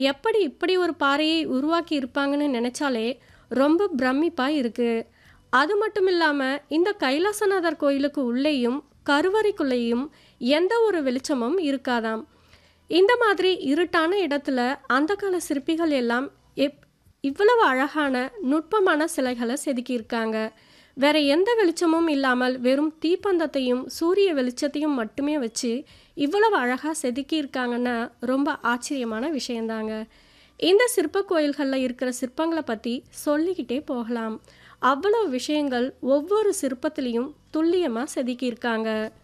எப்படி இப்படி ஒரு பாறையை உருவாக்கி இருப்பாங்கன்னு நினைச்சாலே ரொம்ப பிரமிப்பா இருக்கு. அது மட்டும் இல்லாம இந்த கைலாசநாதர் கோயிலுக்கு உள்ளேயும், கருவறைக்குள்ளேயும் எந்த ஒரு வெளிச்சமும் இருக்காதாம். இந்த மாதிரி இருட்டான இடத்துல அந்த கால சிற்பிகள் எல்லாம் எப் இவ்வளவு அழகான, நுட்பமான சிலைகள செதுக்கியிருக்காங்க. வேற எந்த வெளிச்சமும் இல்லாமல் வெறும் தீப்பந்தத்தையும், சூரிய வெளிச்சத்தையும் மட்டுமே வச்சு இவ்வளவு அழகா செதுக்கியிருக்காங்கன்னா ரொம்ப ஆச்சரியமான விஷயந்தாங்க. இந்த சிற்பக் கோயில்கள்ல இருக்கிற சிற்பங்கள பத்தி சொல்லிக்கிட்டே போகலாம். அவ்வளவு விஷயங்கள் ஒவ்வொரு சிற்பத்திலயும் துல்லியமா செதுக்கியிருக்காங்க.